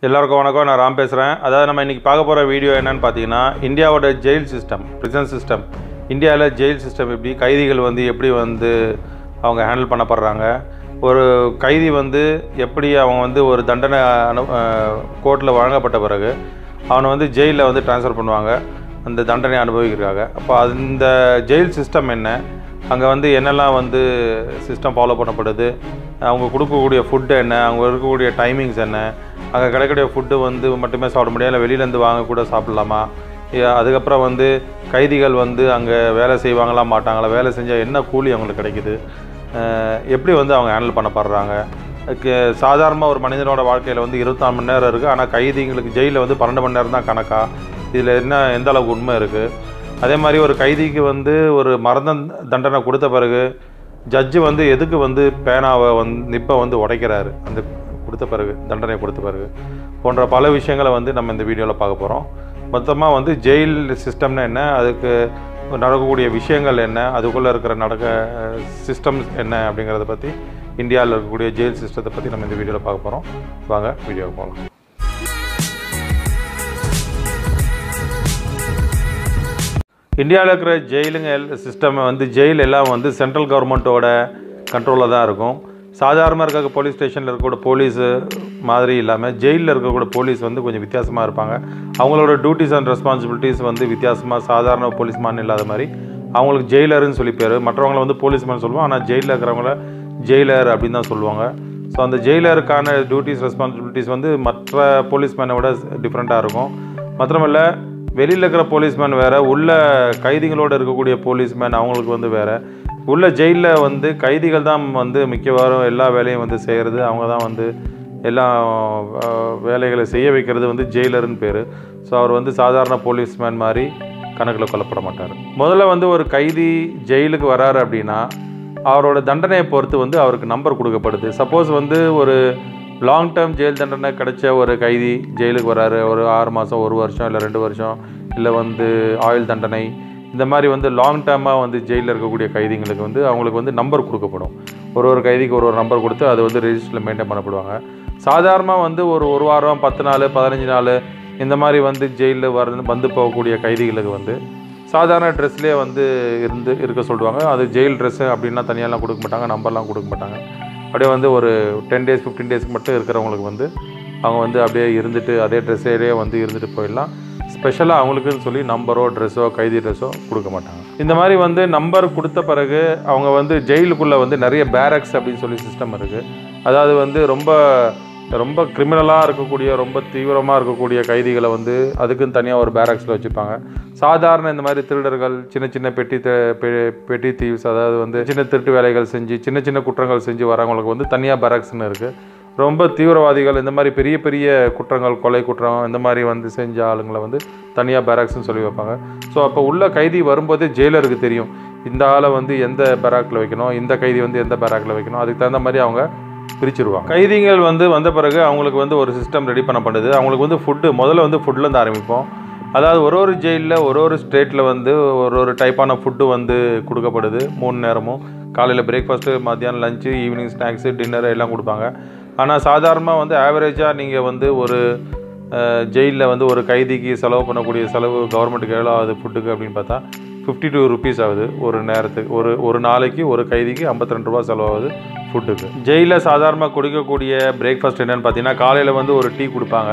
எல்லாருக்கும் வணக்கம் நான் ராம் பேசுகிறேன் அதாவது நம்ம இன்றைக்கி பார்க்க போகிற வீடியோ என்னன்னு பார்த்தீங்கன்னா இந்தியாவோட ஜெயில் சிஸ்டம் ப்ரிசன் சிஸ்டம் இந்தியாவில் ஜெயில் சிஸ்டம் எப்படி கைதிகள் வந்து எப்படி வந்து அவங்க ஹேண்டில் பண்ணப்படுறாங்க ஒரு கைதி வந்து எப்படி அவங்க வந்து ஒரு தண்டனை அனு கோர்ட்டில் வழங்கப்பட்ட பிறகு அவனை வந்து ஜெயிலில் வந்து ட்ரான்ஸ்ஃபர் பண்ணுவாங்க அந்த தண்டனை அனுபவிக்கிறாங்க அப்போ அந்த ஜெயில் சிஸ்டம் என்ன அங்கே வந்து என்னெல்லாம் வந்து சிஸ்டம் ஃபாலோ பண்ணப்படுது அவங்க கொடுக்கக்கூடிய ஃபுட்டு என்ன அவங்க இருக்கக்கூடிய டைமிங்ஸ் என்ன அங்கே கிடைக்கக்கூடிய ஃபுட்டு வந்து மட்டுமே சாப்பிட முடியாது இல்லை வெளியிலேருந்து வாங்க கூட சாப்பிட்லாமா ஏ- அதுக்கப்புறம் வந்து கைதிகள் வந்து அங்கே வேலை செய்வாங்களா மாட்டாங்களா வேலை செஞ்சால் என்ன கூலி அவங்களுக்கு கிடைக்குது அஹ் எப்படி வந்து அவங்க ஹேண்டில் பண்ணப்படுறாங்க சாதாரணமாக ஒரு மனிதனோட வாழ்க்கையில் வந்து இருபத்தாலு மணி நேரம் இருக்குது ஆனால் கைதிங்களுக்கு ஜெயிலில் வந்து பன்னெண்டு மணி நேரம் தான் கணக்கா இதில் என்ன எந்த அளவுக்கு உண்மை இருக்குது அதே மாதிரி ஒரு கைதிக்கு வந்து ஒரு மரண தண்டனை கொடுத்த பிறகு ஜட்ஜு வந்து எதுக்கு வந்து பேனாவை வந்து நிப்பை வந்து உடைக்கிறாரு அந்த கொடுத்த பிறகு தண்டனை கொடுத்த பிறகு போன்ற பல விஷயங்களை வந்து நம்ம இந்த வீடியோவில் பார்க்க போகிறோம் மொத்தமாக வந்து ஜெயில் சிஸ்டம்னா என்ன அதுக்கு நடக்கக்கூடிய விஷயங்கள் என்ன அதுக்குள்ளே இருக்கிற நடக்க சிஸ்டம்ஸ் என்ன அப்படிங்கிறத பற்றி இந்தியாவில் இருக்கக்கூடிய ஜெயில் சிஸ்டத்தை பற்றி நம்ம இந்த வீடியோவில் பார்க்க போகிறோம் வாங்க வீடியோவுக்கு போகலாம் இந்தியாவில் இருக்கிற ஜெயிலுங்க சிஸ்டம் வந்து ஜெயில் எல்லாம் வந்து சென்ட்ரல் கவர்மெண்ட்டோட கண்ட்ரோலில் தான் இருக்கும் சாதாரணமாக இருக்க போலீஸ் ஸ்டேஷனில் இருக்கக்கூடிய போலீஸு மாதிரி இல்லாமல் ஜெயிலில் இருக்கக்கூடிய போலீஸ் வந்து கொஞ்சம் வித்தியாசமாக இருப்பாங்க அவங்களோட டியூட்டிஸ் அண்ட் ரெஸ்பான்சிபிலிட்டிஸ் வந்து வித்தியாசமாக சாதாரண போலீஸ்மான் இல்லாத மாதிரி அவங்களுக்கு ஜெயிலர்னு சொல்லி பேர் மற்றவங்கள வந்து போலீஸ்மேன் சொல்லுவோம் ஆனால் ஜெயிலில் இருக்கிறவங்கள ஜெயிலர் அப்படின்னு தான் சொல்லுவாங்க ஸோ அந்த ஜெயிலருக்கான டியூட்டிஸ் ரெஸ்பான்சிபிலிட்டிஸ் வந்து மற்ற போலீஸ்மேனை விட டிஃப்ரெண்ட்டாக இருக்கும் மாத்திரமல்ல வெளியில் இருக்கிற போலீஸ்மேன் வேறு உள்ள கைதிகளோடு இருக்கக்கூடிய போலீஸ்மேன் அவங்களுக்கு வந்து வேறு உள்ள ஜெயிலில் வந்து கைதிகள் தான் வந்து மிக்கவாரும் எல்லா வேலையும் வந்து செய்கிறது அவங்க தான் வந்து எல்லா அஹ், வேலைகளை செய்ய வைக்கிறது வந்து ஜெயிலர்னு பேர் ஸோ அவர் வந்து சாதாரண போலீஸ்மேன் மாதிரி கணக்கில் கொல்லப்பட மாட்டார் முதல்ல வந்து ஒரு கைதி ஜெயிலுக்கு வராரு அப்படின்னா அவரோட தண்டனையை பொறுத்து வந்து அவருக்கு நம்பர் கொடுக்கப்படுது சப்போஸ் வந்து ஒரு லாங் டேர்ம் ஜெயில் தண்டனை கிடைச்ச ஒரு கைதி ஜெயிலுக்கு வராரு ஒரு ஆறு மாதம் ஒரு வருஷம் இல்லை ரெண்டு வருஷம் இல்லை வந்து ஆயுள் தண்டனை இந்த மாதிரி வந்து லாங் டேர்மாக வந்து ஜெயிலில் இருக்கக்கூடிய கைதிங்களுக்கு வந்து அவங்களுக்கு வந்து நம்பர் கொடுக்கப்படும் ஒரு ஒரு கைதிக்கு ஒரு ஒரு நம்பர் கொடுத்து அது வந்து ரெஜிஸ்டரில் மெயின்டைன் பண்ணப்படுவாங்க சாதாரணமாக வந்து ஒரு ஒரு வாரம் பத்து நாள் பதினஞ்சு நாள் இந்த மாதிரி வந்து ஜெயிலில் வர வந்து போகக்கூடிய கைதிகளுக்கு வந்து சாதாரண ட்ரெஸ்லேயே வந்து இருந்து இருக்க சொல்லுவாங்க அது ஜெயில் ட்ரெஸ்ஸு அப்படின்னா தனியாலாம் கொடுக்க மாட்டாங்க நம்பர்லாம் கொடுக்க மாட்டாங்க அப்படியே வந்து ஒரு டென் டேஸ் ஃபிஃப்டீன் டேஸ்க்கு மட்டும் இருக்கிறவங்களுக்கு வந்து அவங்க வந்து அப்படியே இருந்துட்டு அதே ட்ரெஸ்ஸேயே வந்து இருந்துட்டு போயிடலாம் ஸ்பெஷலாக அவங்களுக்குன்னு சொல்லி நம்பரோ ட்ரெஸ்ஸோ கைதி ட்ரெஸ்ஸோ கொடுக்க மாட்டாங்க இந்த மாதிரி வந்து நம்பர் கொடுத்த பிறகு அவங்க வந்து ஜெயிலுக்குள்ளே வந்து நிறைய பேரக்ஸ் அப்படின்னு சொல்லி சிஸ்டம் இருக்குது அதாவது வந்து ரொம்ப ரொம்ப கிரிமினலாக இருக்கக்கூடிய ரொம்ப தீவிரமாக இருக்கக்கூடிய கைதிகளை வந்து அதுக்குன்னு தனியாக ஒரு பேரக்ஸில் வச்சுருப்பாங்க சாதாரண இந்த மாதிரி திருடர்கள் சின்ன சின்ன பெட்டி த- பெ- பெட்டி தீவ்ஸ் அதாவது வந்து சின்ன திருட்டு வேலைகள் செஞ்சு சின்ன சின்ன குற்றங்கள் செஞ்சு வரவங்களுக்கு வந்து தனியாக பேரக்ஸ்னு இருக்குது ரொம்ப தீவிரவாதிகள் இந்த மாதிரி பெரிய பெரிய குற்றங்கள் கொலை குற்றம் இந்த மாதிரி வந்து செஞ்ச ஆளுங்களை வந்து தனியாக பேராக்ஸ்னு சொல்லி வைப்பாங்க ஸோ அப்போ உள்ள கைதி வரும்போதே ஜெயிலருக்கு தெரியும் இந்த ஆளை வந்து எந்த பேராக்கில் வைக்கணும் இந்த கைதி வந்து எந்த பேராக்கில் வைக்கணும் அதுக்கு தகுந்த மாதிரி அவங்க பிரிச்சிருவாங்க கைதிகள் வந்து வந்த பிறகு அவங்களுக்கு வந்து ஒரு சிஸ்டம் ரெடி பண்ணப்படுது அவங்களுக்கு வந்து ஃபுட்டு முதல்ல வந்து ஃபுட்லேருந்து ஆரம்பிப்போம் அதாவது ஒரு ஒரு ஜெயிலில் ஒரு ஒரு ஸ்டேட்டில் வந்து ஒரு ஒரு டைப்பான ஃபுட்டு வந்து கொடுக்கப்படுது மூணு நேரமும் காலையில் பிரேக்ஃபாஸ்ட்டு மத்தியானம் லஞ்சு ஈவினிங் ஸ்நாக்ஸு டின்னர் எல்லாம் கொடுப்பாங்க ஆனால் சாதாரணமாக வந்து ஆவரேஜாக நீங்கள் வந்து ஒரு ஜெயிலில் வந்து ஒரு கைதிக்கு செலவு பண்ணக்கூடிய செலவு கவர்மெண்ட்டுக்கு எவ்வளோ ஆகுது ஃபுட்டுக்கு அப்படின்னு பார்த்தா ஃபிஃப்டி டூ ருபீஸ் ஆகுது ஒரு நேரத்துக்கு ஒரு ஒரு நாளைக்கு ஒரு கைதிக்கு 52 ரூபா செலவாகுது ஃபுட்டுக்கு ஜெயிலில் சாதாரணமாக குடிக்கக்கூடிய பிரேக்ஃபாஸ்ட் என்னென்னு பார்த்தீங்கன்னா காலையில் வந்து ஒரு டீ கொடுப்பாங்க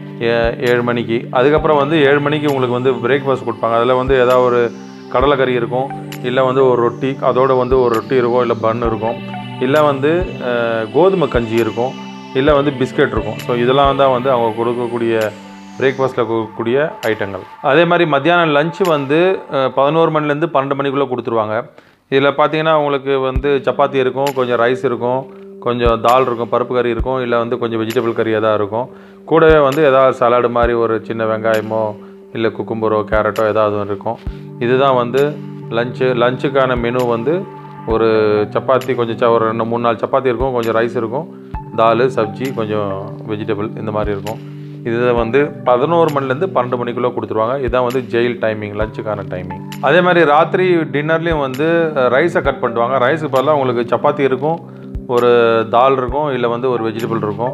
ஏ- ஏழு மணிக்கு அதுக்கப்புறம் வந்து ஏழு மணிக்கு உங்களுக்கு வந்து பிரேக்ஃபாஸ்ட் கொடுப்பாங்க அதில் வந்து ஏதாவது ஒரு கடலைக்கறி இருக்கும் இல்லை வந்து ஒரு ரொட்டி அதோட வந்து ஒரு ரொட்டி இருக்கும் இல்லை பன் இருக்கும் இல்லை வந்து அஹ், கோதுமை கஞ்சி இருக்கும் இல்லை வந்து பிஸ்கட் இருக்கும் ஸோ இதெல்லாம் தான் வந்து அவங்க கொடுக்கக்கூடிய பிரேக்ஃபாஸ்ட்டில் கொடுக்கக்கூடிய ஐட்டங்கள் அதே மாதிரி மத்தியானம் லஞ்சு வந்து அஹ், பதினோரு மணிலேருந்து பன்னெண்டு மணிக்குள்ளே கொடுத்துருவாங்க இதில் பார்த்தீங்கன்னா உங்களுக்கு வந்து சப்பாத்தி இருக்கும் கொஞ்சம் ரைஸ் இருக்கும் கொஞ்சம் தால் இருக்கும் பருப்பு கறி இருக்கும் இல்லை வந்து கொஞ்சம் வெஜிடபிள் கறி எதாவது இருக்கும் கூடவே வந்து ஏதாவது சலாடு மாதிரி ஒரு சின்ன வெங்காயமோ இல்லை குக்கும்பரோ கேரட்டோ ஏதாவது ஒன்று இருக்கும் இதுதான் வந்து லஞ்சு லஞ்சுக்கான மெனு வந்து ஒரு சப்பாத்தி கொஞ்சம் ச- ஒரு ரெண்டு மூணு நாலு சப்பாத்தி இருக்கும் கொஞ்சம் ரைஸ் இருக்கும் தால் சப்ஜி கொஞ்சம் வெஜிடபிள் இந்த மாதிரி இருக்கும் இது வந்து பதினோரு மணிலேருந்து பன்னெண்டு மணிக்குள்ளே கொடுத்துருவாங்க இதுதான் வந்து ஜெயில் டைமிங் லஞ்சுக்கான டைமிங் அதே மாதிரி ராத்திரி டின்னர்லேயும் வந்து ரைஸை கட் பண்ணிடுவாங்க ரைஸுக்கு பதிலாக உங்களுக்கு சப்பாத்தி இருக்கும் ஒரு தால் இருக்கும் இல்லை வந்து ஒரு வெஜிடபிள் இருக்கும்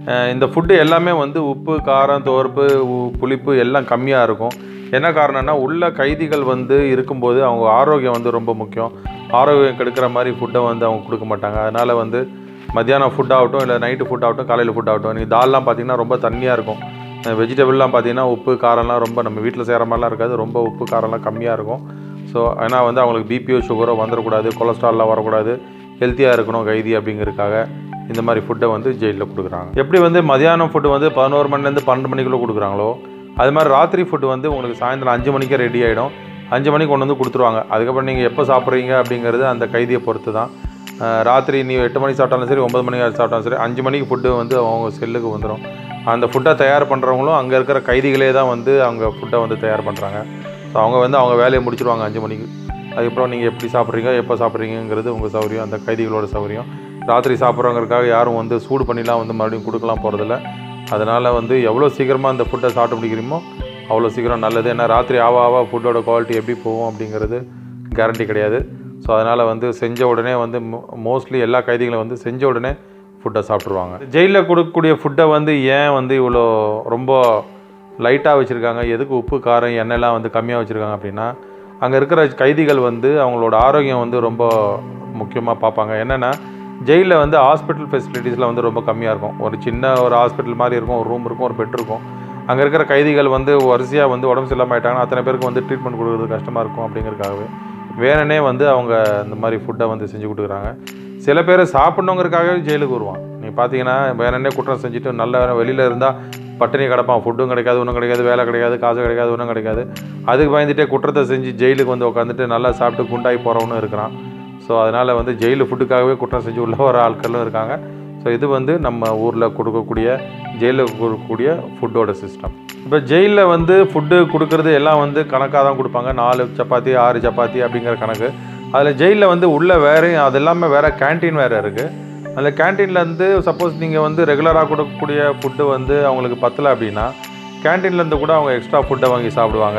அஹ் இந்த ஃபுட்டு எல்லாமே வந்து உப்பு காரம் துவர்ப்பு உ- புளிப்பு எல்லாம் கம்மியாக இருக்கும் என்ன காரணம்னா உள்ள கைதிகள் வந்து இருக்கும்போது அவங்க ஆரோக்கியம் வந்து ரொம்ப முக்கியம் ஆரோக்கியம் கெடுக்கிற மாதிரி ஃபுட்டை வந்து அவங்க கொடுக்க மாட்டாங்க அதனால் வந்து மத்தியானம் ஃபுட் ஆகட்டும் இல்லை நைட்டு ஃபுட் ஆகட்டும் காலையில் ஃபுட் ஆகட்டும் நீங்கள் தால்லாம் பார்த்தீங்கன்னா ரொம்ப தண்ணியாக இருக்கும் வெஜிடபிள்லாம் பார்த்தீங்கன்னா உப்பு காரம்லாம் ரொம்ப நம்ம வீட்டில் செய்கிற மாதிரிலாம் இருக்காது ரொம்ப உப்பு காரம்லாம் கம்மியாக இருக்கும் ஸோ ஏன்னா வந்து அவங்களுக்கு பிபிஓ சுகரோ வந்துடக்கூடாது கொலஸ்ட்ரால்லாம் வரக்கூடாது ஹெல்த்தியாக இருக்கணும் கைதி அப்படிங்கிறதுக்காக இந்த மாதிரி ஃபுட்டை வந்து ஜெயிலில் கொடுக்குறாங்க எப்படி வந்து மதியானம் ஃபுட்டு வந்து பதினோரு மணிலேருந்து பன்னெண்டு மணிக்குள்ளே கொடுக்குறாங்களோ அது மாதிரி ராத்திரி ஃபுட்டு வந்து உங்களுக்கு சாயந்தரம் அஞ்சு மணிக்கே ரெடி ஆகிடும் அஞ்சு மணிக்கு கொண்டு வந்து கொடுத்துருவாங்க அதுக்கப்புறம் நீங்கள் எப்போ சாப்பிட்றீங்க அப்படிங்கிறது அந்த கைதியை பொறுத்து தான் அஹ் ராத்திரி நீ எட்டு மணிக்கு சாப்பிட்டாலும் சரி ஒன்பது மணிக்கு சாப்பிட்டாலும் சரி அஞ்சு மணிக்கு ஃபுட்டு வந்து அவங்க செல்லுக்கு வந்துடும் அந்த ஃபுட்டை தயார் பண்ணுறவங்களும் அங்கே இருக்கிற கைதிகளே தான் வந்து அவங்க ஃபுட்டை வந்து தயார் பண்ணுறாங்க ஸோ அவங்க வந்து அவங்க வேலையை முடிச்சிருவாங்க அஞ்சு மணிக்கு அதுக்கப்புறம் நீங்கள் எப்படி சாப்பிட்றீங்க எப்போ சாப்பிட்றீங்கிறது உங்கள் சௌகரியம் அந்த கைதிகளோட சௌகரியம் ராத்திரி சாப்பிட்றவங்களுக்காக யாரும் வந்து சூடு பண்ணிலாம் வந்து மறுபடியும் கொடுக்கலாம் போகிறதில்ல அதனால் வந்து எவ்வளோ சீக்கிரமாக அந்த ஃபுட்டை சாப்பிட்டு முடிக்கிறீமோ அவ்வளோ சீக்கிரம் நல்லது ஏன்னா ராத்திரி ஆவா ஆவா ஃபுட்டோட குவாலிட்டி எப்படி போகும் அப்படிங்கிறது கேரண்டி கிடையாது ஸோ அதனால் வந்து செஞ்ச உடனே வந்து மோஸ்ட்லி எல்லா கைதிகளும் வந்து செஞ்ச உடனே ஃபுட்டை சாப்பிட்ருவாங்க ஜெயிலில் கொடுக்கக்கூடிய ஃபுட்டை வந்து ஏன் வந்து இவ்வளோ ரொம்ப லைட்டாக வச்சுருக்காங்க எதுக்கு உப்பு காரம் எண்ணெய்லாம் வந்து கம்மியாக வச்சுருக்காங்க அப்படின்னா அங்கே இருக்கிற கைதிகள் வந்து அவங்களோட ஆரோக்கியம் வந்து ரொம்ப முக்கியமாக பார்ப்பாங்க என்னென்னா ஜெயிலில் வந்து ஹாஸ்பிட்டல் ஃபெசிலிட்டிஸ்லாம் வந்து ரொம்ப கம்மியாக இருக்கும் ஒரு சின்ன ஒரு ஹாஸ்பிட்டல் மாதிரி இருக்கும் ஒரு ரூம் இருக்கும் ஒரு பெட் இருக்கும் அங்கே இருக்கிற கைதிகள் வந்து வரிசையாக வந்து உடம்பு சரியில்லாமல் ஆயிட்டாங்கன்னா அத்தனை பேருக்கு வந்து ட்ரீட்மெண்ட் கொடுக்குறது கஷ்டமாக இருக்கும் அப்படிங்கிறதுக்காகவே வேணுனே வந்து அவங்க இந்த மாதிரி ஃபுட்டை வந்து செஞ்சு கொடுக்குறாங்க சில பேர் சாப்பிட்ணுங்கிறதுக்காகவே ஜெயிலுக்கு வருவான் நீ பார்த்தீங்கன்னா வேணுன்னே குற்றம் செஞ்சுட்டு நல்ல வெளியில் இருந்தால் பட்டினி கிடப்பான் ஃபுட்டும் கிடைக்காது ஒன்றும் கிடைக்காது வேலை கிடைக்காது காசு கிடைக்காது ஒன்றும் கிடைக்காது அதுக்கு பயந்துட்டே குற்றத்தை செஞ்சு ஜெயிலுக்கு வந்து உட்காந்துட்டு நல்லா சாப்பிட்டு குண்டாகி போகிறவனும் இருக்கிறான் ஸோ அதனால் வந்து ஜெயிலு ஃபுட்டுக்காகவே குற்றம் செஞ்சு உள்ள வர ஆட்களும் இருக்காங்க ஸோ இது வந்து நம்ம ஊரில் கொடுக்கக்கூடிய ஜெயிலில் கொடுக்கக்கூடிய ஃபுட்டோட சிஸ்டம் இப்போ ஜெயிலில் வந்து ஃபுட்டு கொடுக்கறது எல்லாம் வந்து கணக்காக தான் கொடுப்பாங்க நாலு சப்பாத்தி ஆறு சப்பாத்தி அப்படிங்கிற கணக்கு அதில் ஜெயிலில் வந்து உள்ளே வேறு அது எல்லாமே வேறு கேன்டீன் வேறு இருக்குது அந்த கேன்டீன்லேருந்து சப்போஸ் நீங்கள் வந்து ரெகுலராக கொடுக்கக்கூடிய ஃபுட்டு வந்து அவங்களுக்கு பத்தலை அப்படின்னா கேன்டீன்லேருந்து கூட அவங்க எக்ஸ்ட்ரா ஃபுட்டை வாங்கி சாப்பிடுவாங்க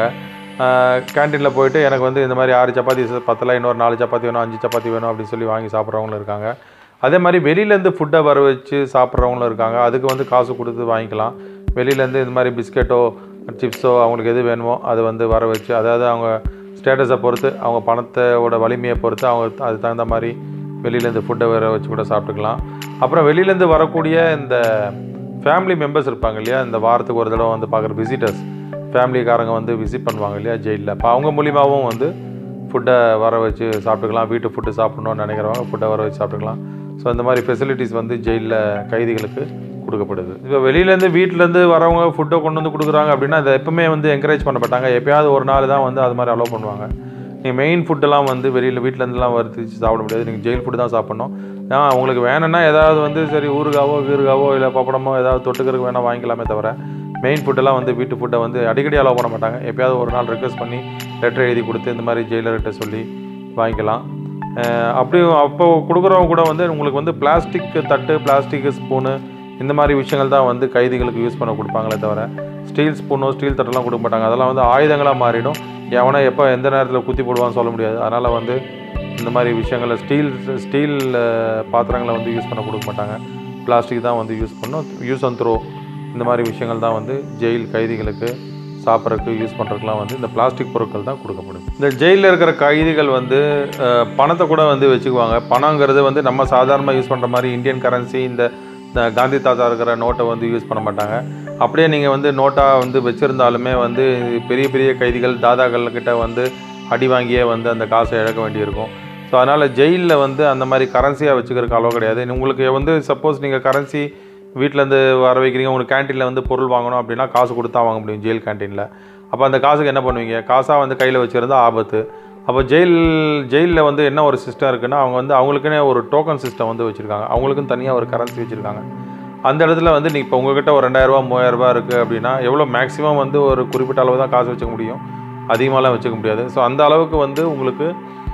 கேன்டீனில் போயிட்டு எனக்கு வந்து இந்த மாதிரி ஆறு சப்பாத்தி பத்தலை இன்னொரு நாலு சப்பாத்தி வேணும் அஞ்சு சப்பாத்தி வேணும் அப்படின்னு சொல்லி வாங்கி சாப்பிட்றவங்களும் இருக்காங்க அதே மாதிரி வெளியிலேருந்து ஃபுட்டை வர வச்சு சாப்பிட்றவங்களும் இருக்காங்க அதுக்கு வந்து காசு கொடுத்து வாங்கிக்கலாம் வெளியிலேருந்து இந்த மாதிரி பிஸ்கெட்டோ சிப்ஸோ அவங்களுக்கு எது வேணுமோ அதை வந்து வர வச்சு அதாவது அவங்க ஸ்டேட்டஸை பொறுத்து அவங்க பணத்தோட வலிமையை பொறுத்து அவங்க அதுக்கு தகுந்த மாதிரி வெளியிலேருந்து ஃபுட்டை வர வச்சு கூட சாப்பிட்டுக்கலாம் அப்புறம் வெளியிலேருந்து வரக்கூடிய இந்த ஃபேமிலி மெம்பர்ஸ் இருப்பாங்க இல்லையா இந்த வாரத்துக்கு ஒரு தடவை வந்து பார்க்குற விசிட்டர்ஸ் ஃபேமிலிக்காரங்க வந்து விசிட் பண்ணுவாங்க இல்லையா ஜெயிலில் இப்போ அவங்க மூலியமாகவும் வந்து ஃபுட்டை வர வச்சு சாப்பிட்டுக்கலாம் வீட்டு ஃபுட்டு சாப்பிடணும்னு நினைக்கிறவங்க ஃபுட்டை வர வச்சு சாப்பிட்டுக்கலாம் ஸோ இந்த மாதிரி ஃபெசிலிட்டிஸ் வந்து ஜெயிலில் கைதிகளுக்கு கொடுக்கப்படுது இப்போ வெளியிலேருந்து வீட்டிலேருந்து வரவங்க ஃபுட்டை கொண்டு வந்து கொடுக்குறாங்க அப்படின்னா அதை எப்பவுமே வந்து என்கரேஜ் பண்ண மாட்டாங்க எப்பயாவது ஒரு நாள் தான் வந்து அது மாதிரி அலோவ் பண்ணுவாங்க நீங்கள் மெயின் ஃபுட்டெல்லாம் வந்து வெளியில் வீட்டிலேருந்துலாம் வறுத்து சாப்பிட முடியாது நீங்கள் ஜெயில் ஃபுட்டு தான் சாப்பிட்ணும் ஆ உங்களுக்கு வேணும்னா ஏதாவது வந்து சரி ஊறுகாவோ கீறுகாவோ இல்லை பப்படமோ ஏதாவது தொட்டுக்கிறதுக்கு வேணால் வாங்கிக்கலாமே தவிர மெயின் ஃபுட்டெல்லாம் வந்து வீட்டு ஃபுட்டை வந்து அடிக்கடி அலோவ் பண்ண மாட்டாங்க எப்பயாவது ஒரு நாள் ரெக்வஸ்ட் பண்ணி லெட்டர் எழுதி கொடுத்து இந்த மாதிரி ஜெயிலர்கிட்ட சொல்லி வாங்கிக்கலாம் அஹ் அப்படி அப்போ கொடுக்குறவங்க கூட வந்து உங்களுக்கு வந்து பிளாஸ்டிக் தட்டு பிளாஸ்டிக் ஸ்பூனு இந்த மாதிரி விஷயங்கள் தான் வந்து கைதிகளுக்கு யூஸ் பண்ண கொடுப்பாங்களே தவிர ஸ்டீல் ஸ்பூனோ ஸ்டீல் தட்டெல்லாம் கொடுக்க மாட்டாங்க அதெல்லாம் வந்து ஆயுதங்களாக மாறிடும் எவனை எப்போ எந்த நேரத்தில் குத்தி போடுவான்னு சொல்ல முடியாது அதனால் வந்து இந்த மாதிரி விஷயங்களை ஸ்டீல் ஸ்டீல் பாத்திரங்களை வந்து யூஸ் பண்ண கொடுக்க மாட்டாங்க பிளாஸ்டிக் தான் வந்து யூஸ் பண்ணும் யூஸ் அண்ட் த்ரோ இந்த மாதிரி விஷயங்கள் தான் வந்து ஜெயில் கைதிகளுக்கு சாப்பிட்றதுக்கு யூஸ் பண்ணுறதுக்குலாம் வந்து இந்த பிளாஸ்டிக் பொருட்கள் தான் கொடுக்கப்படுது இந்த ஜெயிலில் இருக்கிற கைதிகள் வந்து அஹ், பணத்தை கூட வந்து வச்சுக்குவாங்க பணங்கிறது வந்து நம்ம சாதாரணமாக யூஸ் பண்ணுற மாதிரி இந்தியன் கரன்சி இந்த இந்த காந்தி தாத்தா இருக்கிற நோட்டை வந்து யூஸ் பண்ண மாட்டாங்க அப்படியே நீங்கள் வந்து நோட்டாக வந்து வச்சுருந்தாலுமே வந்து பெரிய பெரிய கைதிகள் தாதாக்கள் கிட்ட வந்து அடி வாங்கியே வந்து அந்த காசை இழக்க வேண்டியிருக்கும் ஸோ அதனால் ஜெயிலில் வந்து அந்த மாதிரி கரன்சியாக வச்சுக்கிறதுக்கு அளவு கிடையாது உங்களுக்கு வந்து சப்போஸ் நீங்கள் கரன்சி வீட்டிலேருந்து வர வைக்கிறீங்க உங்களுக்கு கேன்டீனில் வந்து பொருள் வாங்கணும் அப்படின்னா காசு கொடுத்தா வாங்க முடியும் ஜெயில் கேன்டீனில் அப்போ அந்த காசுக்கு என்ன பண்ணுவீங்க காசாக வந்து கையில் வச்சுருந்தா ஆபத்து அப்போ ஜெயில் ஜெயிலில் வந்து என்ன ஒரு சிஸ்டம் இருக்குன்னா அவங்க வந்து அவங்களுக்குன்னே ஒரு டோக்கன் சிஸ்டம் வந்து வச்சுருக்காங்க அவங்களுக்கும் தனியாக ஒரு கரன்சி வச்சுருக்காங்க அந்த இடத்துல வந்து நீ இப்போ உங்ககிட்ட ஒரு ரெண்டாயிரரூபா மூவாயிரரூபா இருக்குது அப்படின்னா எவ்வளோ மேக்ஸிமம் வந்து ஒரு குறிப்பிட்ட அளவு தான் காசு வச்சுக்க முடியும் அதிகமாகலாம் வச்சுக்க முடியாது ஸோ அந்த அளவுக்கு வந்து உங்களுக்கு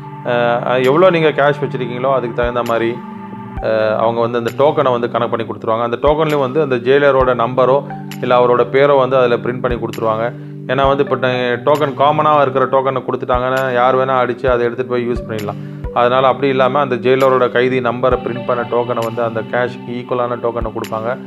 அஹ், எவ்வளோ நீங்கள் கேஷ் வச்சுருக்கீங்களோ அதுக்கு தகுந்த மாதிரி அஹ், அவங்க வந்து அந்த டோக்கனை வந்து கனெக்ட் பண்ணி கொடுத்துருவாங்க அந்த டோக்கன்லேயும் வந்து அந்த ஜெயிலரோட நம்பரோ இல்லை அவரோட பேரோ வந்து அதில் பிரிண்ட் பண்ணி கொடுத்துருவாங்க ஏன்னா வந்து இப்போ டோக்கன் காமனாக இருக்கிற டோக்கனை கொடுத்துட்டாங்கன்னா யார் வேணால் அடித்து அதை எடுத்துகிட்டு போய் யூஸ் பண்ணிடலாம் அதனால் அப்படி இல்லாமல் அந்த ஜெயிலரோட கைதி நம்பரை பிரிண்ட் பண்ண டோக்கனை வந்து அந்த கேஷ்க்கு ஈக்குவலான டோக்கனை கொடுப்பாங்க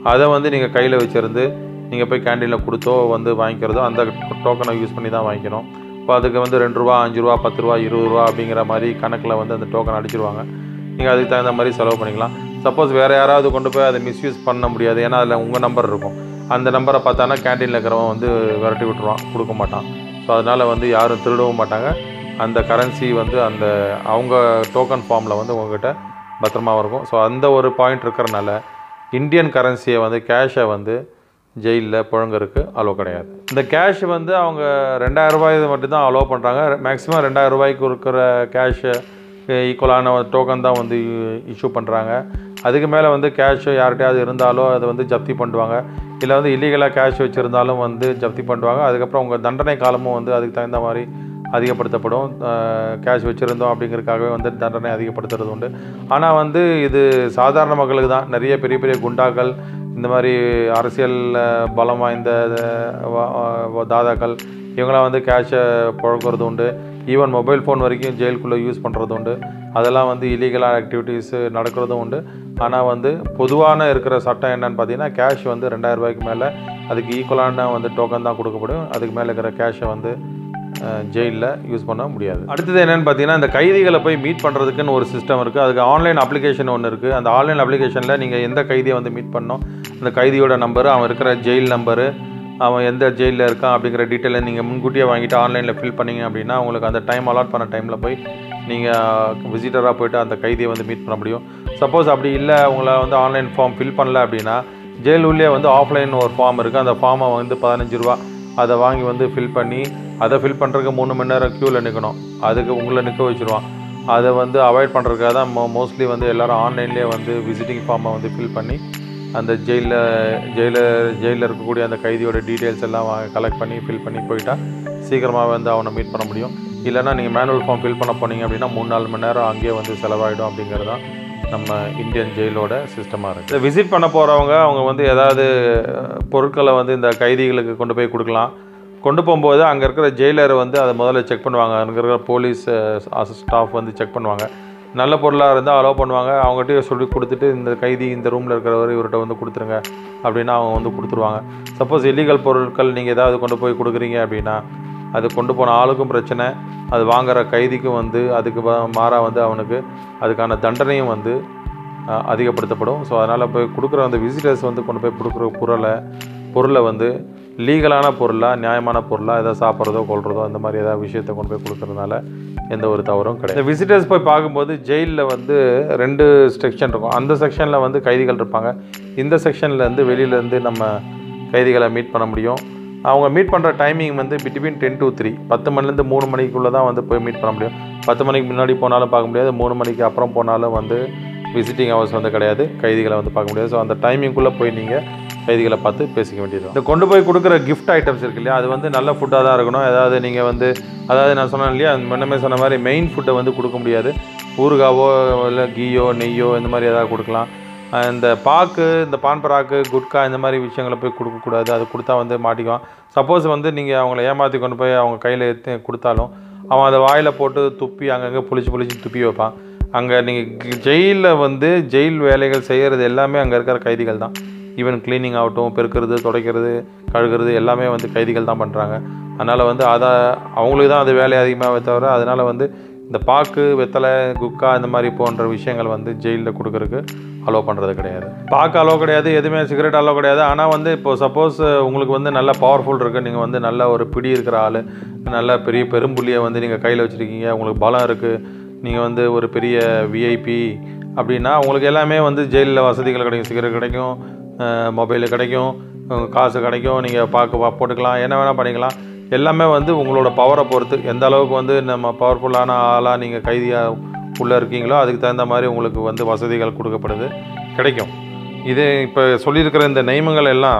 அதை வந்து நீங்கள் கையில் வச்சுருந்து நீங்கள் போய் கேண்டீனில் கொடுத்தோ வந்து வாங்கிக்கிறதோ அந்த டோக்கனை யூஸ் பண்ணி தான் வாங்கிக்கணும் இப்போ அதுக்கு வந்து ரெண்டு ரூபா அஞ்சு ரூபா பத்து ரூபா இருபது ரூபா அப்படிங்கிற மாதிரி கணக்கில் வந்து அந்த டோக்கன் அடிச்சிருவாங்க நீங்கள் அதுக்கு தகுந்த மாதிரி செலவு பண்ணிக்கலாம் சப்போஸ் வேறு யாராவது கொண்டு போய் அதை மிஸ்யூஸ் பண்ண முடியாது ஏன்னா அதில் உங்கள் நம்பர் இருக்கும் அந்த நம்பரை பார்த்தானா கேண்டீனில் இருக்கிறவன் வந்து விரட்டி விட்டுருவான் கொடுக்க மாட்டான் ஸோ அதனால் வந்து யாரும் திருடவும் மாட்டாங்க அந்த கரன்சி வந்து அந்த அவங்க டோக்கன் ஃபார்மில் வந்து உங்ககிட்ட பத்திரமா இருக்கும் ஸோ அந்த ஒரு பாயிண்ட் இருக்கிறனால இந்தியன் கரன்சியை வந்து கேஷை வந்து ஜெயிலில் புழங்கறதுக்கு அலோவ் கிடையாது இந்த கேஷ் வந்து அவங்க ரெண்டாயிரம் ரூபாய் மட்டும்தான் அலோவ் பண்ணுறாங்க மேக்ஸிமம் ரெண்டாயிரம் ரூபாய்க்கு இருக்கிற கேஷை ஈக்குவலான டோக்கன் தான் வந்து இஷ்யூ பண்ணுறாங்க அதுக்கு மேலே வந்து கேஷ் யார்கிட்டயாவது இருந்தாலோ அதை வந்து ஜப்தி பண்ணுவாங்க இல்லை வந்து இல்லீகலாக கேஷ் வச்சுருந்தாலும் வந்து ஜப்தி பண்ணுவாங்க அதுக்கப்புறம் உங்கள் தண்டனை காலமும் வந்து அதுக்கு தகுந்த மாதிரி அதிகப்படுத்தப்படும் கேஷ் வச்சுருந்தோம் அப்படிங்கிறதுக்காகவே வந்து தண்டனை அதிகப்படுத்துறது உண்டு ஆனால் வந்து இது சாதாரண மக்களுக்கு தான் நிறைய பெரிய பெரிய குண்டாக்கள் இந்த மாதிரி அரசியல் அஹ், பலம் வாய்ந்த அஹ், வா- வா- தாதாக்கள் இவங்களாம் வந்து கேஷை புழக்கிறது உண்டு ஈவன் மொபைல் ஃபோன் வரைக்கும் ஜெயிலுக்குள்ளே யூஸ் பண்ணுறது உண்டு அதெல்லாம் வந்து இல்லீகலான ஆக்டிவிட்டீஸ் நடக்கிறதும் உண்டு ஆனால் வந்து பொதுவான இருக்கிற சட்டம் என்னன்னு பார்த்தீங்கன்னா கேஷ் வந்து ரெண்டாயிரம் ரூபாய்க்கு மேலே அதுக்கு ஈக்குவலான வந்து டோக்கன் தான் கொடுக்கப்படும் அதுக்கு மேலே இருக்கிற கேஷை வந்து ஜெயிலில் யூஸ் பண்ண முடியாது அடுத்தது என்னென்னு பார்த்தீங்கன்னா இந்த கைதிகளை போய் மீட் பண்ணுறதுக்குன்னு ஒரு சிஸ்டம் இருக்குது அதுக்கு ஆன்லைன் அப்ளிகேஷன் ஒன்று இருக்குது அந்த ஆன்லைன் அப்ளிகேஷனில் நீங்கள் எந்த கைதியை வந்து மீட் பண்ணணும் அந்த கைதியோட நம்பரு அவன் இருக்கிற ஜெயில் நம்பரு அவன் எந்த ஜெயிலில் இருக்கான் அப்படிங்கிற டீட்டெயிலை நீங்கள் முன்கூட்டியே வாங்கிட்டு ஆன்லைனில் ஃபில் பண்ணீங்க அப்படின்னா உங்களுக்கு அந்த டைம் அலாட் பண்ண டைமில் போய் நீங்கள் விசிட்டராக போயிட்டு அந்த கைதியை வந்து மீட் பண்ண முடியும் சப்போஸ் அப்படி இல்லை உங்களை வந்து ஆன்லைன் ஃபார்ம் ஃபில் பண்ணல அப்படின்னா ஜெயில் உள்ளே வந்து ஆஃப்லைன் ஒரு ஃபார்ம் இருக்குது அந்த ஃபார்மை வந்து பதினஞ்சு ரூபா அதை வாங்கி வந்து ஃபில் பண்ணி அதை ஃபில் பண்ணுறதுக்கு மூணு மணி நேரம் க்யூவில் நிற்கணும் அதுக்கு உங்களை நிற்க வச்சுருவான் அதை வந்து அவாய்ட் பண்ணுறதுக்காக தான் மோ மோஸ்ட்லி வந்து எல்லோரும் ஆன்லைன்லேயே வந்து விசிட்டிங் ஃபார்மை வந்து ஃபில் பண்ணி அந்த ஜெயிலில் ஜெயிலில் ஜெயிலில் இருக்கக்கூடிய அந்த கைதியோட டீட்டெயில்ஸ் எல்லாம் கலெக்ட் பண்ணி ஃபில் பண்ணி போயிட்டா சீக்கிரமாக வந்து அவனை மீட் பண்ண முடியும் இல்லைன்னா நீங்கள் மேனுவல் ஃபார்ம் ஃபில் பண்ண போனீங்க அப்படின்னா மூணு நாலு மணி நேரம் அங்கேயே வந்து செலவாயிடும் அப்படிங்கிறது தான் நம்ம இந்தியன் ஜெயிலோட சிஸ்டமாக இருக்குது விசிட் பண்ண போகிறவங்க அவங்க வந்து ஏதாவது அஹ், பொருட்களை வந்து இந்த கைதிகளுக்கு கொண்டு போய் கொடுக்கலாம் கொண்டு போகும்போது அங்கே இருக்கிற ஜெயிலரை வந்து அதை முதல்ல செக் பண்ணுவாங்க அங்கே இருக்கிற போலீஸ் ஸ்டாஃப் வந்து செக் பண்ணுவாங்க நல்ல பொருளாக இருந்தால் அலோவ் பண்ணுவாங்க அவங்ககிட்ட சொல்லி கொடுத்துட்டு இந்த கைதி இந்த ரூமில் இருக்கிறவர் இவர்கிட்ட வந்து கொடுத்துருங்க அப்படின்னா அவங்க வந்து கொடுத்துருவாங்க சப்போஸ் இல்லீகல் பொருட்கள் நீங்கள் ஏதாவது கொண்டு போய் கொடுக்குறீங்க அப்படின்னா அது கொண்டு போன ஆளுக்கும் பிரச்சனை அது வாங்குற கைதிக்கும் வந்து அதுக்கு மாறாக வந்து அவனுக்கு அதுக்கான தண்டனையும் வந்து அஹ், அதிகப்படுத்தப்படும் ஸோ அதனால் போய் கொடுக்குற அந்த விசிட்டர்ஸ் வந்து கொண்டு போய் கொடுக்குற பொருளை பொருளை வந்து லீகலான பொருளாக நியாயமான பொருளாக எதாவது சாப்பிட்றதோ கொள்றதோ அந்த மாதிரி ஏதாவது விஷயத்தை கொண்டு போய் கொடுக்கறதுனால எந்த ஒரு தவறும் கிடையாது இந்த விசிட்டர்ஸ் போய் பார்க்கும்போது ஜெயிலில் வந்து ரெண்டு செக்ஷன் இருக்கும் அந்த செக்ஷனில் வந்து கைதிகள் இருப்பாங்க இந்த செக்ஷனில் இருந்து வெளியிலேருந்து நம்ம கைதிகளை மீட் பண்ண முடியும் அவங்க மீட் பண்ணுற டைமிங் வந்து பிட்வீன் டென் to த்ரீ பத்து மணிலேருந்து மூணு மணிக்குள்ளே தான் வந்து போய் மீட் பண்ண முடியும் பத்து மணிக்கு முன்னாடி போனாலும் பார்க்க முடியாது மூணு மணிக்கு அப்புறம் போனாலும் வந்து விசிட்டிங் ஹவர்ஸ் வந்து கிடையாது கைதிகளை வந்து பார்க்க முடியாது ஸோ அந்த டைமிங்குள்ளே போய் நீங்கள் கைதிகளை பார்த்து பேசிக்க வேண்டியது இந்த கொண்டு போய் கொடுக்குற கிஃப்ட் ஐட்டம்ஸ் இருக்கு இல்லையா அது வந்து நல்ல ஃபுட்டாக தான் இருக்கணும் ஏதாவது நீங்கள் வந்து அதாவது நான் சொன்னேன் இல்லையா முன்னமே சொன்ன மாதிரி மெயின் ஃபுட்டை வந்து கொடுக்க முடியாது ஊறுகாவோ இல்லை கீயோ நெய்யோ இந்த மாதிரி ஏதாவது கொடுக்கலாம் அஹ் இந்த பாக்கு இந்த பான் பராக்கு குட்கா இந்த மாதிரி விஷயங்களை போய் கொடுக்கக்கூடாது அது கொடுத்தா வந்து மாட்டிக்குவான் சப்போஸ் வந்து நீங்கள் அவங்கள ஏமாற்றி கொண்டு போய் அவங்க கையில் எடுத்து கொடுத்தாலும் அவன் அதை வாயில் போட்டு துப்பி அங்கங்கே புளிச்சு புளிச்சு துப்பி வைப்பான் அங்கே நீங்கள் ஜெயிலில் வந்து ஜெயில் வேலைகள் செய்கிறது எல்லாமே அங்கே இருக்கிற கைதிகள் தான் ஈவன் க்ளீனிங் ஆகட்டும் பெருக்கிறது துடைக்கிறது கழுகுறது எல்லாமே வந்து கைதிகள் தான் பண்ணுறாங்க அதனால் வந்து அதை அவங்களுக்கு தான் அது வேலை அதிகமாகவே தவிர அதனால் வந்து இந்த பாக்கு வெத்தலை குக்கா இந்த மாதிரி போன்ற விஷயங்கள் வந்து ஜெயிலில் கொடுக்கறதுக்கு அலோவ் பண்ணுறது கிடையாது பாக்கு அலோவ் கிடையாது எதுவுமே சிகரெட் அலோவ் கிடையாது ஆனால் வந்து இப்போ சப்போஸ் உங்களுக்கு வந்து நல்ல பவர்ஃபுல் இருக்குது நீங்கள் வந்து நல்ல ஒரு பிடி இருக்கிற ஆள் நல்ல பெரிய பெரும்புள்ளியை வந்து நீங்கள் கையில் வச்சுருக்கீங்க உங்களுக்கு பலம் இருக்குது நீங்கள் வந்து ஒரு பெரிய விஐபி அப்படின்னா உங்களுக்கு எல்லாமே வந்து ஜெயிலில் வசதிகள் கிடைக்கும் சிகரெட் கிடைக்கும் மொபைலு கிடைக்கும் அஹ் காசு கிடைக்கும் நீங்கள் பார்க்க பா- போட்டுக்கலாம் என்ன வேணால் பண்ணிக்கலாம் எல்லாமே வந்து உங்களோட பவரை பொறுத்து எந்த அளவுக்கு வந்து நம்ம பவர்ஃபுல்லான ஆளாக நீங்கள் கைதியாக உள்ளே இருக்கீங்களோ அதுக்கு தகுந்த மாதிரி உங்களுக்கு வந்து வசதிகள் கொடுக்கப்படுது கிடைக்கும் இது இப்போ சொல்லியிருக்கிற இந்த நியமங்கள் எல்லாம்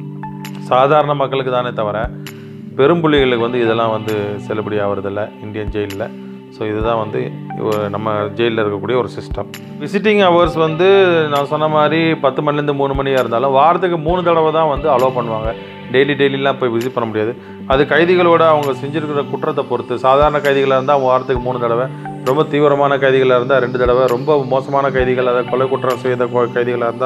சாதாரண மக்களுக்கு தானே தவிர பெரும்புள்ளிகளுக்கு வந்து இதெல்லாம் வந்து செல்லுபடி ஆகிறதில்ல இந்தியன் ஜெயிலில் ஸோ இதுதான் வந்து ஒரு- நம்ம ஜெயிலில் இருக்கக்கூடிய ஒரு சிஸ்டம் விசிட்டிங் ஹவர்ஸ் வந்து நான் சொன்ன மாதிரி பத்து மணிலேருந்து மூணு மணியாக இருந்தாலும் வாரத்துக்கு மூணு தடவை தான் வந்து அலோவ் பண்ணுவாங்க டெய்லி டெய்லிலாம் போய் விசிட் பண்ண முடியாது அது கைதிகளோட அவங்க செஞ்சுருக்கிற குற்றத்தை பொறுத்து சாதாரண கைதிகளாக இருந்தால் வாரத்துக்கு மூணு தடவை ரொம்ப தீவிரமான கைதிகளாக இருந்தால் ரெண்டு தடவை ரொம்ப மோசமான கைதிகள் அதாவது கொலை குற்றம் செய்த கொ- கைதிகளாக இருந்தால்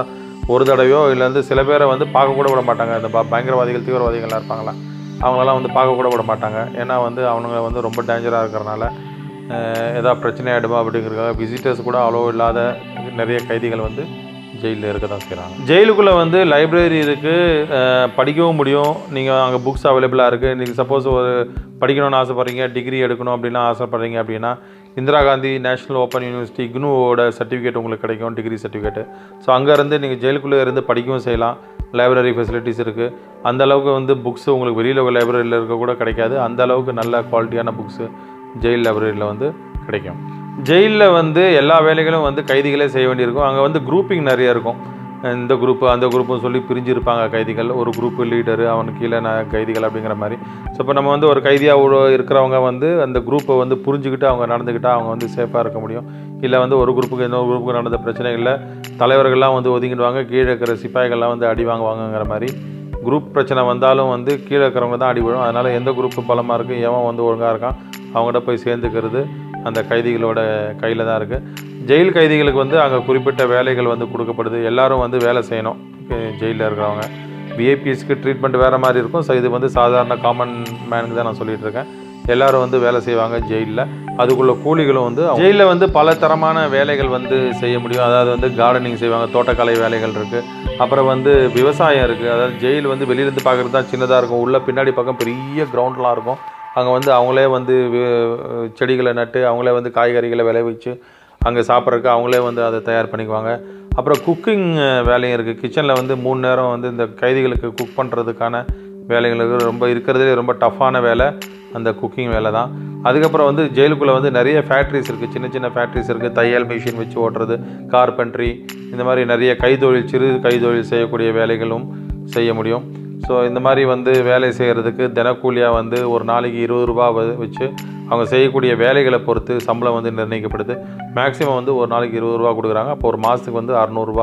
ஒரு தடவையோ இல்லை வந்து சில பேரை வந்து பார்க்க கூட விட மாட்டாங்க இந்த ப- பயங்கரவாதிகள் தீவிரவாதிகள்லாம் இருப்பாங்களா அவங்களெல்லாம் வந்து பார்க்க கூட விட மாட்டாங்க ஏன்னா வந்து அவனுங்க வந்து ரொம்ப டேஞ்சராக இருக்கிறனால அஹ், ஏதாவது பிரச்சனை ஆகிடுமா அப்படிங்கிறதுக்காக விசிட்டர்ஸ் கூட அவ்வளோ இல்லாத நிறைய கைதிகள் வந்து ஜெயிலில் இருக்க தான் செய்கிறாங்க ஜெயிலுக்குள்ளே வந்து லைப்ரரி இருக்குது படிக்கவும் முடியும் நீங்கள் அங்கே புக்ஸ் அவைலபிளாக இருக்குது நீங்கள் சப்போஸ் ஒரு படிக்கணும்னு ஆசைப்பட்றீங்க டிகிரி எடுக்கணும் அப்படின்னா ஆசைப்பட்றீங்க அப்படின்னா Indira Gandhi National Open University இக்னூவோட சர்டிஃபிகேட் உங்களுக்கு கிடைக்கும் டிகிரி சர்டிஃபிகேட்டு ஸோ அங்கேருந்து நீங்கள் ஜெயிலுக்குள்ளே இருந்து படிக்கவும் செய்யலாம் லைப்ரரி ஃபெசிலிட்டிஸ் இருக்குது அந்த அளவுக்கு வந்து புக்ஸ் உங்களுக்கு வெளியில் லைப்ரரியில் இருக்க கூட கிடைக்காது அந்த அளவுக்கு நல்ல குவாலிட்டியான புக்ஸு ஜெயில் லைப்ரரியில் வந்து கிடைக்கும் ஜெயிலில் வந்து எல்லா வேலைகளும் வந்து கைதிகளே செய்ய வேண்டியிருக்கும் அங்கே வந்து குரூப்பிங் நிறைய இருக்கும் இந்த குரூப்பு அந்த குரூப்புன்னு சொல்லி பிரிஞ்சிருப்பாங்க கைதிகள் ஒரு குரூப்பு லீடரு அவனுக்கு கீழே நான் கைதிகள் அப்படிங்கிற மாதிரி ஸோ இப்போ நம்ம வந்து ஒரு கைதியாக இருக்கிறவங்க வந்து அந்த குரூப்பை வந்து புரிஞ்சுக்கிட்டு அவங்க நடந்துக்கிட்டால் அவங்க வந்து சேஃபாக இருக்க முடியும் இல்லை வந்து ஒரு குரூப்புக்கு இன்னொரு குரூப்புக்கு நடந்த பிரச்சனைகளில் தலைவர்கள்லாம் வந்து ஒதுங்கிடுவாங்க கீழே இருக்கிற சிப்பாய்கள்லாம் வந்து அடி வாங்குவாங்கங்கிற மாதிரி குரூப் பிரச்சனை வந்தாலும் வந்து கீழே இருக்கிறவங்க தான் அடி விழும் அதனால் எந்த குரூப்பு பலமாக இருக்குது எவன் வந்து ஒழுங்காக இருக்கான் அவங்கள்ட்ட போய் சேர்ந்துக்கிறது அந்த கைதிகளோட கையில் தான் இருக்குது ஜெயில் கைதிகளுக்கு வந்து அங்கே குறிப்பிட்ட வேலைகள் வந்து கொடுக்கப்படுது எல்லாரும் வந்து வேலை செய்யணும் ஜெயிலில் இருக்கிறவங்க விஐபிஎஸ்க்கு ட்ரீட்மெண்ட் வேறு மாதிரி இருக்கும் ஸோ இது வந்து சாதாரண காமன் மேனுக்கு தான் நான் சொல்லிட்டு இருக்கேன் எல்லாரும் வந்து வேலை செய்வாங்க ஜெயிலில் அதுக்குள்ள கூலிகளும் வந்து ஜெயிலில் வந்து பல தரமான வேலைகள் வந்து செய்ய முடியும் அதாவது வந்து கார்டனிங் செய்வாங்க தோட்டக்கலை வேலைகள் இருக்குது அப்புறம் வந்து விவசாயம் இருக்குது அதாவது ஜெயில் வந்து வெளியிலேருந்து பார்க்குறது தான் சின்னதாக இருக்கும் உள்ள பின்னாடி பக்கம் பெரிய கிரவுண்ட்லாம் இருக்கும் அங்கே வந்து அவங்களே வந்து வி- செடிகளை நட்டு அவங்களே வந்து காய்கறிகளை விளைவிச்சு அங்கே சாப்பிட்றதுக்கு அவங்களே வந்து அதை தயார் பண்ணிக்குவாங்க அப்புறம் குக்கிங் வேலையும் இருக்குது கிச்சனில் வந்து மூணு நேரம் வந்து இந்த கைதிகளுக்கு குக் பண்ணுறதுக்கான வேலைகளுக்கு ரொம்ப இருக்கிறதுலே ரொம்ப டஃப்பான வேலை அந்த குக்கிங் வேலை தான் அதுக்கப்புறம் வந்து ஜெயிலுக்குள்ளே வந்து நிறைய ஃபேக்ட்ரிஸ் இருக்குது சின்ன சின்ன ஃபேக்ட்ரிஸ் இருக்குது தையல் மிஷின் வச்சு ஓட்டுறது கார்பென்ட்ரி இந்த மாதிரி நிறைய கைத்தொழில் சிறு கைத்தொழில் செய்யக்கூடிய வேலைகளும் செய்ய முடியும் ஸோ இந்த மாதிரி வந்து வேலை செய்கிறதுக்கு தினக்கூலியாக வந்து ஒரு நாளைக்கு இருபது ரூபா வ- வச்சு அவங்க செய்யக்கூடிய வேலைகளை பொறுத்து சம்பளம் வந்து நிர்ணயிக்கப்படுது மேக்ஸிமம் வந்து ஒரு நாளைக்கு இருபது ரூபா கொடுக்குறாங்க அப்போ ஒரு மாதத்துக்கு வந்து அறநூறுபா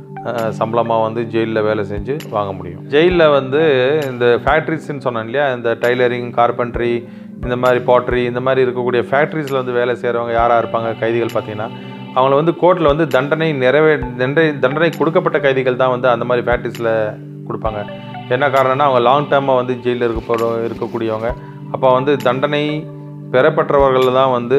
சம்பளமாக வந்து ஜெயிலில் வேலை செஞ்சு வாங்க முடியும் ஜெயிலில் வந்து இந்த ஃபேக்ட்ரிஸ்ன்னு சொன்னேன் இல்லையா இந்த டைலரிங் கார்பென்ட்ரி இந்த மாதிரி பாட்ரி இந்த மாதிரி இருக்கக்கூடிய ஃபேக்ட்ரிஸில் வந்து வேலை செய்கிறவங்க யாராக இருப்பாங்க கைதிகள் பார்த்தீங்கன்னா அவங்கள வந்து கோர்ட்டில் வந்து தண்டனை நிறைவே தண்டனை தண்டனை கொடுக்கப்பட்ட கைதிகள் தான் வந்து அந்த மாதிரி ஃபேக்ட்ரிஸில் கொடுப்பாங்க என்ன காரணம்னா அவங்க லாங் டேர்மாக வந்து ஜெயிலில் இருக்க போகிற இருக்கக்கூடியவங்க அப்போ வந்து தண்டனை பெறப்பட்டவர்கள் தான் வந்து